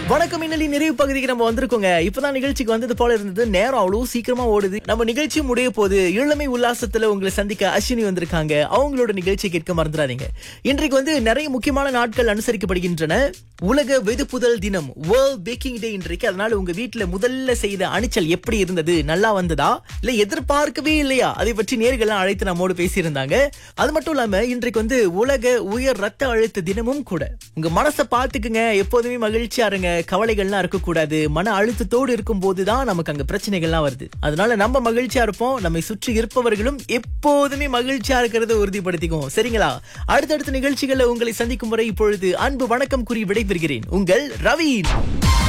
வணக்கம் இன்னலி நிறைவு பகுதிக்கு நம்ம வந்திருக்கோங்க இப்பதான் நிகழ்ச்சிக்கு வந்தது போல இருந்தது நேரம் அவ்வளவு சீக்கிரமா ஓடுது நம்ம நிகழ்ச்சி முடிய போது இளமை உல்லாசத்துல உங்களை சந்திக்க அஸ்வினி வந்திருக்காங்க அவங்களோட நிகழ்ச்சி கேட்க மறந்துடாதீங்க இன்றைக்கு வந்து நிறைய முக்கியமான நாட்கள் அனுசரிக்கப்படுகின்றன உலக வெதுப்புதல் தினம் வேர்ல்ட் பேக்கிங் டே இன்றைக்கு அதனால உங்க வீட்டுல முதல்ல செய்த அணிச்சல் எப்படி இருந்தது நல்லா வந்ததா இல்ல எதிர்பார்க்கவே இல்லையா அதை பற்றி நேர்கள்லாம் அழைத்து நம்மோடு பேசியிருந்தாங்க அது மட்டும் இல்லாம இன்றைக்கு வந்து உலக உயர் ரத்த அழுத்த தினமும் கூட உங்க மனசை பார்த்துக்குங்க எப்போதுமே மகிழ்ச்சியா இருங்க கவலைகள்லாம் இருக்கக்கூடாது மன அழுத்தத்தோடு இருக்கும் போதுதான் நமக்கு அங்க பிரச்சனைகள்லாம் வருது அதனால நம்ம மகிழ்ச்சியா இருப்போம் நம்மை சுற்றி இருப்பவர்களும் எப்போதுமே மகிழ்ச்சியா இருக்கிறத உறுதிப்படுத்திக்குவோம் சரிங்களா அடுத்தடுத்த நிகழ்ச்சிகள்ல உங்களை சந்திக்கும் வரை இப்பொழுது அன்பு வணக்கம் கூறி விடைபெறுகிறேன் உங்கள் ரவீன்